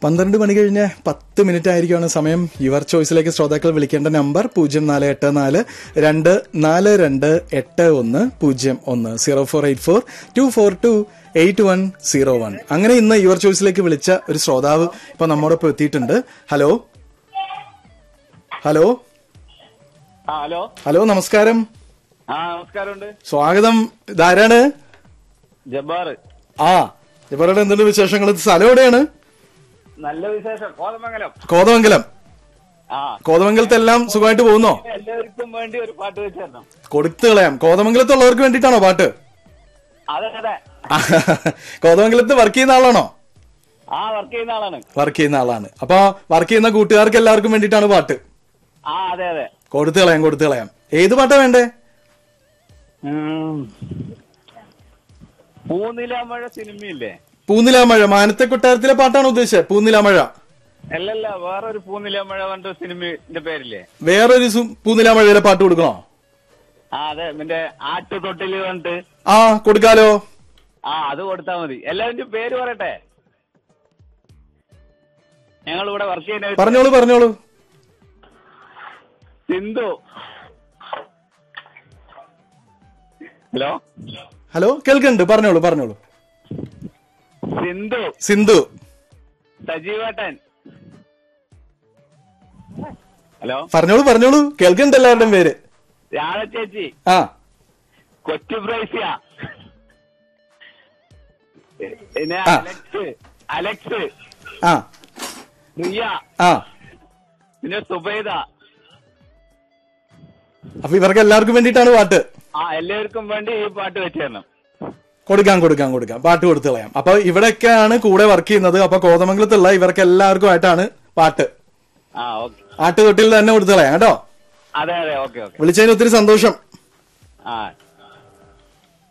പന്ത്രണ്ട് മണി കഴിഞ്ഞ് പത്ത് മിനിറ്റ് ആയിരിക്കുമാണ് സമയം യുവർ ചോയ്സിലേക്ക് ശ്രോതാക്കൾ വിളിക്കേണ്ട നമ്പർ പൂജ്യം നാല് എട്ട് നാല് രണ്ട് നാല് രണ്ട് എട്ട് ഒന്ന് പൂജ്യം ഒന്ന് zero four eight four two four two eight one zero one അങ്ങനെ ഇന്ന് യുവർ ചോയ്സിലേക്ക് വിളിച്ച ഒരു ശ്രോതാവ് ഇപ്പൊ നമ്മോടൊപ്പം എത്തിയിട്ടുണ്ട് ഹലോ ഹലോ ആ ഹലോ ഹലോ നമസ്കാരം ആ നമസ്കാരമുണ്ട് സ്വാഗതം ഇതാരാണ് ജബ്ബാർ ആ ഇവരുടെ എന്തുണ്ട് വിശേഷങ്ങൾ സ്ഥലം എവിടെയാണ് നല്ല വിശേഷം കോതമംഗലം കോതമംഗലം ആ കോതമംഗലത്തെല്ലാം സുഖമായിട്ട് പോകുന്നോ എല്ലാവർക്കും വേണ്ടി ഒരു പാട്ട് വെച്ചിരുന്നു കൊടുത്തു കളയാം കോതമംഗലത്തുള്ളവർക്ക് വേണ്ടിയിട്ടാണോ പാട്ട് അതെ അതെ കോതമംഗലത്ത് വർക്ക് ചെയ്യുന്ന ആളാണോ ആ വർക്ക് ചെയ്യുന്ന ആളാണ് വർക്ക് ചെയ്യുന്ന ആളാണ് അപ്പൊ വർക്ക് ചെയ്യുന്ന കൂട്ടുകാർക്ക് എല്ലാവർക്കും വേണ്ടിയിട്ടാണ് പാട്ട് ആ അതെ അതെ കൊടുത്തു കളയാം കൊടുത്തു കളയാം ഏത് പാട്ടാ വേണ്ടേ ഉം. പൂനിലാമഴ സിനിമയില്ലേ പൂനിലാമഴ മാനത്തെ കൊട്ടാരത്തിലെ പാട്ടാണ് ഉദ്ദേശിച്ചത് പൂനിലാമഴ അല്ലല്ല വേറൊരു പൂനിലാമഴ പറഞ്ഞ സിനിമയുടെ പേരില്ലേ വേറൊരു സു- പൂനിലാമഴയിലെ പാട്ട് കൊടുക്കണോ ആ അതെ മറ്റേ ആട്ടുതൊട്ടില് പറഞ്ഞിട്ട് ആ കൊടുക്കാലോ ആ അത് കൊടുത്താ മതി എല്ലാവരുടെ പേര് പറയട്ടെ ഞങ്ങൾ ഇവിടെ വർക്ക് ചെയ്യുന്ന പറഞ്ഞോളൂ പറഞ്ഞോളൂ സിന്ധു ഹലോ ഹലോ കേൾക്കുന്നുണ്ട് പറഞ്ഞോളൂ പറഞ്ഞോളൂ സിന്ധു സിന്ധു സജീവേട്ടൻ ഹലോ പറഞ്ഞോളൂ പറഞ്ഞോളൂ കേൾക്കുന്നുണ്ട് എല്ലാവരുടെയും പേര് രാധ ചേച്ചി ആ കൊച്ചു ബ്രൈസ്യ പിന്നെ ആ. അലക്സ് അലക്സ് ആ റിയ ആ പിന്നെ സുബൈദ അപ്പൊ ഇവർക്ക് എല്ലാവർക്കും വേണ്ടിയിട്ടാണ് പാട്ട് ആ എല്ലാവർക്കും വേണ്ടി ഈ പാട്ട് വെച്ച് തരണം കൊടുക്കാം കൊടുക്കാം കൊടുക്കാം പാട്ട് കൊടുത്തു കളയാം അപ്പൊ ഇവിടെയൊക്കെയാണ് കൂടെ വർക്ക് ചെയ്യുന്നത് അപ്പൊ കോതമംഗലത്തുള്ള ഇവർക്ക് എല്ലാവർക്കും ആയിട്ടാണ് പാട്ട് ആ ഓക്കെ ആട്ടുതൊട്ടിൽ തന്നെ കൊടുത്തു കളയാം കേട്ടോ അതെ അതെ ഓക്കെ ഓക്കെ വിളിച്ചതിന് ഒത്തിരി സന്തോഷം ആ